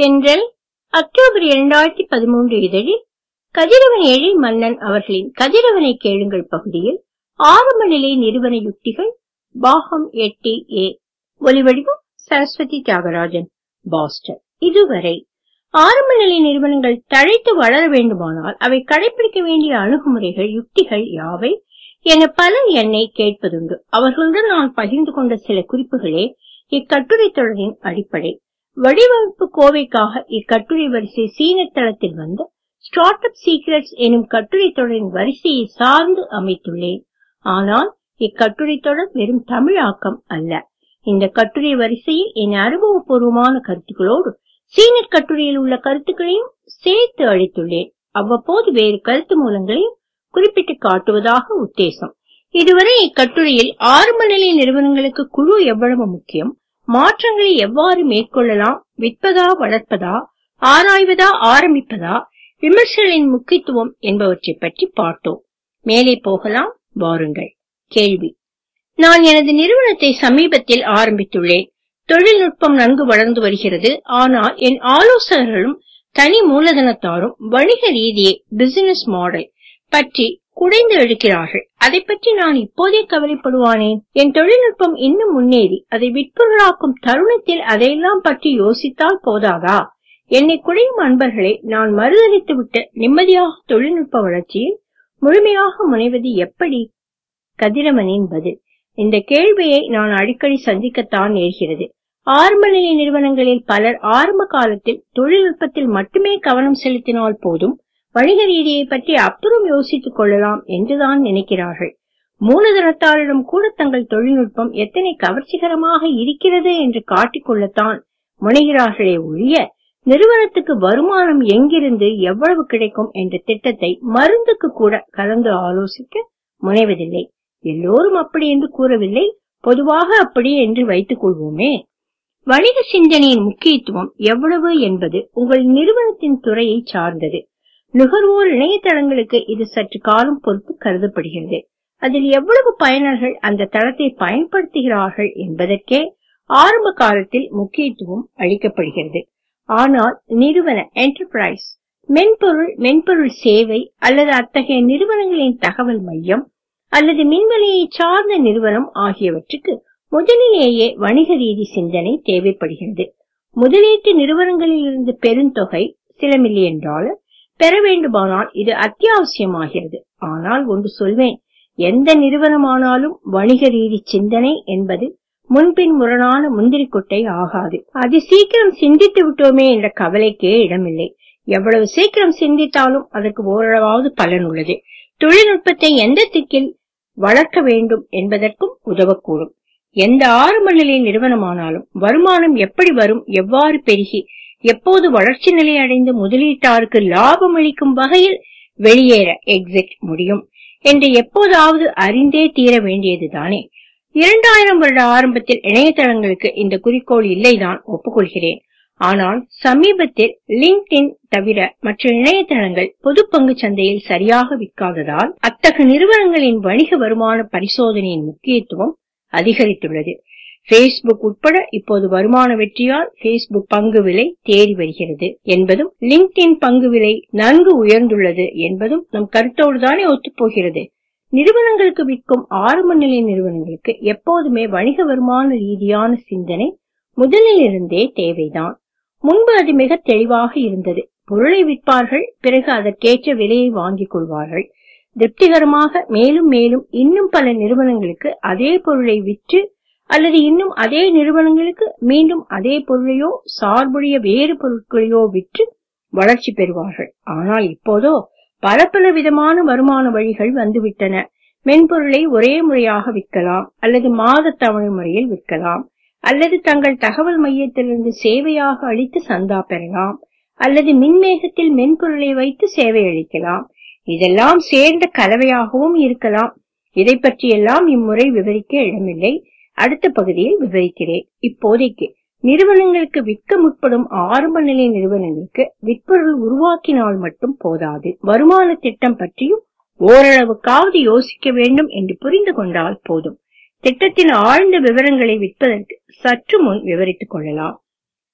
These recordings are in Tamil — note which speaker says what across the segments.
Speaker 1: தென்றல் அக்டோபர் இரண்டாயிரத்தி பதிமூன்று இதழில் கதிரவன் எழி மன்னன் அவர்களின் கதிரவனை கேளுங்கள் பகுதியில் ஆரம்ப நிலை நிறுவன யுக்திகள் பாகம் எட்டு ஏ ஒலிவடிவம் சரஸ்வதி தியாகராஜன் பாஸ்டன் இதுவரை ஆரம்ப நிலை நிறுவனங்கள் தழைத்து வளர வேண்டுமானால் அவை கடைபிடிக்க வேண்டிய அணுகுமுறைகள் யுக்திகள் யாவை என பலர் என்னை கேட்பதுண்டு அவர்களுடன் நான் பகிர்ந்து கொண்ட சில குறிப்புகளே இக்கட்டுரை தொடரின் அடிப்படை வடிவமைப்பு கோவைக்காக இக்கட்டுரை வரிசை சீன தளத்தில் வந்த ஸ்டார்ட் அப் சீக்ரெட்ஸ் எனும் கட்டுரை தொடரின் வரிசையை சார்ந்து அமைத்துள்ளேன் ஆனால் இக்கட்டுரை தொடர் வெறும் தமிழாக்கம் அல்ல இந்த கட்டுரை வரிசையில் என் அனுபவபூர்வமான கருத்துக்களோடு சீன கட்டுரையில் உள்ள கருத்துக்களையும் சேர்த்து அளித்துள்ளேன் அவ்வப்போது வேறு கருத்து மூலங்களையும் குறிப்பிட்டு காட்டுவதாக உத்தேசம் இதுவரை இக்கட்டுரையில் ஆரம்ப நிலை நிறுவனங்களுக்கு குழு எவ்வளவு முக்கியம் மாற்றங்களை எவ்வாறு மேற்கொள்ளலாம் விற்பதா வளர்ப்பதா ஆராய்வதா ஆரம்பிப்பதா விமர்சனின் முக்கியத்துவம் என்பவற்றை பற்றி பார்த்தோம் மேலே போகலாம் வாருங்கள் கேள்வி நான் எனது நிறுவனத்தை சமீபத்தில் ஆரம்பித்துள்ளேன் தொழில்நுட்பம் நன்கு வளர்ந்து வருகிறது ஆனால் என் ஆலோசகர்களும் தனி மூலதனத்தாரும் வணிக ரீதியை பிசினஸ் மாடல் பற்றி குடைந்து எழுக்கிறார்கள் அதை பற்றி நான் இப்போதே கவலைப்படுவானேன் என் தொழில்நுட்பம் இன்னும் முன்னேறி அதை விற்பொருளாக்கும் தருணத்தில் அதையெல்லாம் பற்றி யோசித்தால் போதாதா என்னை குடையும் அன்பர்களை நான் மறுதளித்து விட்டு நிம்மதியாக தொழில்நுட்ப வளர்ச்சியில் முழுமையாக முனைவது எப்படி கதிரவனின் பதில் இந்த கேள்வியை நான் அடிக்கடி சந்திக்கத்தான் நேர்கிறது ஆரம்ப நிலை நிறுவனங்களில் பலர் ஆரம்ப காலத்தில் தொழில்நுட்பத்தில் மட்டுமே கவனம் செலுத்தினால் போதும் வணிக ரீதியை பற்றி அப்புறம் யோசித்துக் கொள்ளலாம் என்றுதான் நினைக்கிறார்கள் மூலதனத்தாரிடம் கூட தங்கள் தொழில்நுட்பம் எத்தனை கவர்ச்சிகரமாக இருக்கிறது என்று காட்டிக்கொள்ளத்தான் முனைகிறார்களே ஒழிய நிறுவனத்துக்கு வருமானம் எங்கிருந்து எவ்வளவு கிடைக்கும் என்ற திட்டத்தை மருந்துக்கு கூட கலந்து ஆலோசிக்க முனைவதில்லை எல்லோரும் அப்படி என்று கூறவில்லை பொதுவாக அப்படி என்று வைத்துக் கொள்வோமே வணிக சிந்தனையின் முக்கியத்துவம் எவ்வளவு என்பது உங்கள் நிறுவனத்தின் துறையை சார்ந்தது நுகர்வோர் இணையதளங்களுக்கு இது சற்று காலம் பொறுத்து கருதப்படுகிறது அதில் எவ்வளவு பயனர்கள் அந்த தளத்தை பயன்படுத்துகிறார்கள் என்பதற்கே ஆரம்ப காலத்தில் முக்கியத்துவம் அளிக்கப்படுகிறது ஆனால் நிறுவன என்டர்பிரைஸ் மென்பொருள் மென்பொருள் சேவை அல்லது அத்தகைய நிறுவனங்களின் தகவல் மையம் அல்லது மின்வெளியை சார்ந்த நிறுவனம் ஆகியவற்றுக்கு முதலிலேயே வணிக ரீதி சிந்தனை தேவைப்படுகிறது முதலீட்டு நிறுவனங்களில் இருந்து பெருந்தொகை சில மில்லியன் டாலர் பெற வேண்டுமானால் இது அத்தியாவசியமாகிறது ஆனால் ஒன்று சொல்வேன் எந்த நிறுவனமானாலும் வணிக ரீதி சிந்தனை என்பது முன்பின் முரணான முந்திரி கொட்டை ஆகாது அது சீக்கிரம் சிந்தித்து விட்டோமே என்ற கவலைக்கே இடமில்லை எவ்வளவு சீக்கிரம் சிந்தித்தாலும் அதற்கு ஓரளவாவது பலன் உள்ளது தொழில்நுட்பத்தை எந்த திக்கில் வளர்க்க வேண்டும் என்பதற்கும் உதவக்கூடும் எந்த ஆரம்ப நிலை நிறுவனமானாலும் வருமானம் எப்படி வரும் எவ்வாறு பெருகி எப்போது வளர்ச்சி நிலை அடைந்து முதலீட்டாருக்கு லாபம் அளிக்கும் வகையில் வெளியேற எக்ஸிட் முடியும் என்று எப்போதாவது அறிந்தே தீர வேண்டியதுதானே இரண்டாயிரம் வருட ஆரம்பத்தில் இணையதளங்களுக்கு இந்த குறிக்கோள் இல்லைதான் ஒப்புக்கொள்கிறேன் ஆனால் சமீபத்தில் லிங்க்டின் தவிர மற்ற இணையதளங்கள் பொது பங்கு சந்தையில் சரியாக விற்காததால் அத்தகைய நிறுவனங்களின் வணிக வருமான பரிசோதனையின் முக்கியத்துவம் அதிகரித்துள்ளது பேஸ்புக் உட்பட இப்போது வருமான வெற்றியால் பேஸ்புக் பங்கு விலை தேறி வருகிறது என்பதும் லிங்க்டின் பங்கு விலை நன்கு உயர்ந்துள்ளது என்பதும் நம் கருத்தோடு தானே ஒத்துப்போகிறது நிறுவனங்களுக்கு விற்கும் ஆரம்ப நிலை நிறுவனங்களுக்கு எப்போதுமே வணிக வருமான ரீதியான சிந்தனை முதலில் இருந்தே தேவைதான் முன்பு அது மிக தெளிவாக இருந்தது பொருளை விற்பார்கள் பிறகு அதற்கேற்ற விலையை வாங்கிக் கொள்வார்கள் திருப்திகரமாக மேலும் மேலும் இன்னும் பல நிறுவனங்களுக்கு அதே பொருளை விற்று அல்லது இன்னும் அதே நிறுவனங்களுக்கு மீண்டும் அதே பொருளையோ சார்புடைய வேறு பொருட்களையோ விற்று வளர்ச்சி பெறுவார்கள் ஆனால் இப்போதோ பல பல விதமான வருமான வழிகள் வந்துவிட்டன மென்பொருளை ஒரே முறையாக விற்கலாம் அல்லது மாத தவணை முறையில் விற்கலாம் அல்லது தங்கள் தகவல் மையத்திலிருந்து சேவையாக அளித்து சந்தா பெறலாம் அல்லது மின்மேகத்தில் மென்பொருளை வைத்து சேவை அளிக்கலாம் இதெல்லாம் சேர்ந்த கலவையாகவும் இருக்கலாம் இதை பற்றியெல்லாம் இம்முறை விவரிக்க இடமில்லை அடுத்த பகுதியில் விவரிக்கிறேன் இப்போதைக்கு நிறுவனங்களுக்கு விற்க முற்படும் ஆரம்ப நிலை நிறுவனங்களுக்கு விற்பொருள் உருவாக்கினால் மட்டும் போதாது வருமான திட்டம் பற்றியும் ஓரளவுக்காவது யோசிக்க வேண்டும் என்று புரிந்து கொண்டால் போதும் திட்டத்தின் ஆழ்ந்த விவரங்களை விற்பதற்கு சற்று முன் விவரித்துக் கொள்ளலாம்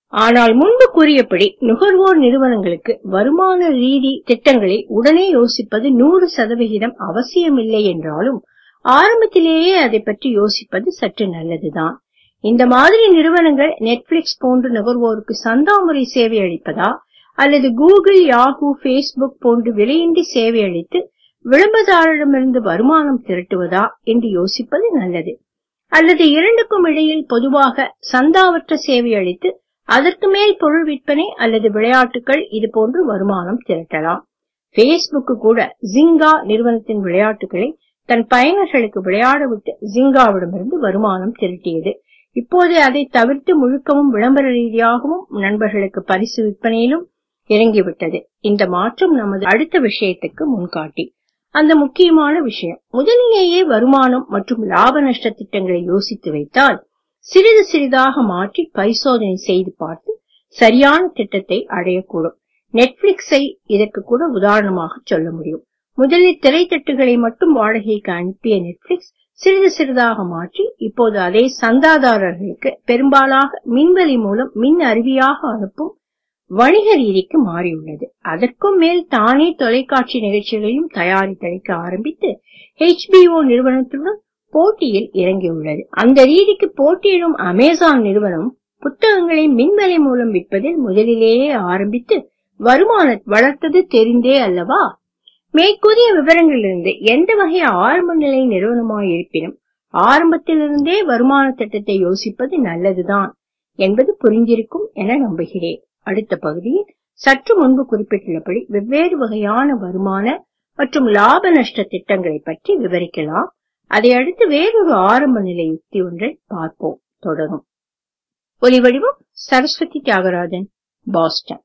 Speaker 1: ஆனால் முன்பு கூறியபடி நுகர்வோர் நிறுவனங்களுக்கு வருமான ரீதி திட்டங்களை உடனே யோசிப்பது நூறு சதவிகிதம் அவசியமில்லை என்றாலும் ஆரம்பத்திலேயே அதை பற்றி யோசிப்பது சற்று நல்லதுதான் இந்த மாதிரி நிறுவனங்கள் நெட்ஃபிளிக்ஸ் போன்று நுகர்வோருக்கு சந்தா முறை சேவை அளிப்பதா அல்லது கூகுள் யாஹூ பேஸ்புக் போன்று விலையின்றி சேவை அளித்து விளம்பரதாரரிடமிருந்து வருமானம் திரட்டுவதா என்று யோசிப்பது நல்லது அல்லது இரண்டுக்கும் இடையில் பொதுவாக சந்தாவற்ற சேவை அளித்து அதற்கு மேல் பொருள் விற்பனை அல்லது விளையாட்டுகள் இது போன்று வருமானம் திரட்டலாம் பேஸ்புக் கூட ஜிங்கா நிறுவனத்தின் விளையாட்டுகளை தன் பயனர்களுக்கு விளையாட விட்டு ஜிங்காவிடமிருந்து வருமானம் திரட்டியது இப்போது அதை தவிர்த்து முழுக்கவும் விளம்பர ரீதியாகவும் நண்பர்களுக்கு பரிசு விற்பனையிலும் இறங்கிவிட்டது இந்த மாற்றம் நமது அடுத்த விஷயத்துக்கு முன்காட்டி அந்த முக்கியமான விஷயம் முதலிலேயே வருமானம் மற்றும் லாப நஷ்ட திட்டங்களை யோசித்து வைத்தால் சிறிது சிறிதாக மாற்றி பரிசோதனை செய்து பார்த்து சரியான திட்டத்தை அடையக்கூடும் நெட்ஃபிளிக்ஸை இதற்கு கூட உதாரணமாக சொல்ல முடியும் முதலில் திரைத்தட்டுகளை மட்டும் வாடகைக்கு அனுப்பிய நெட்ஃபிளிக்ஸ் சிறிது சிறிதாக மாற்றி இப்போது அதை சந்தாதாரர்களுக்கு பெரும்பாலாக மின்வெளி மூலம் மின் அருவியாக அனுப்பும் வணிக ரீதிக்கு மாறியுள்ளது அதற்கும் மேல் தானே தொலைக்காட்சி நிகழ்ச்சிகளையும் தயாரித்தளிக்க ஆரம்பித்து ஹெச்பிஓ நிறுவனத்துடன் போட்டியில் இறங்கியுள்ளது அந்த ரீதிக்கு போட்டியிடும் அமேசான் நிறுவனம் புத்தகங்களை மின்வலை மூலம் விற்பதில் முதலிலேயே ஆரம்பித்து வருமான வளர்த்தது தெரிந்தே அல்லவா மேற்கூறிய விவரங்களிலிருந்து எந்த வகை ஆரம்ப நிலை நிறுவனமாய் இருப்பினும் ஆரம்பத்திலிருந்தே வருமான திட்டத்தை யோசிப்பது நல்லதுதான் என்பது புரிந்திருக்கும் என நம்புகிறேன் அடுத்த பகுதியில் சற்று முன்பு குறிப்பிட்டுள்ளபடி வெவ்வேறு வகையான வருமான மற்றும் லாப நஷ்ட திட்டங்களை பற்றி விவரிக்கலாம் அதை அடுத்து வேறொரு ஆரம்ப நிலை யுக்தி ஒன்றை பார்ப்போம் தொடரும் ஒலிவடிவம் சரஸ்வதி தியாகராஜன் பாஸ்டன்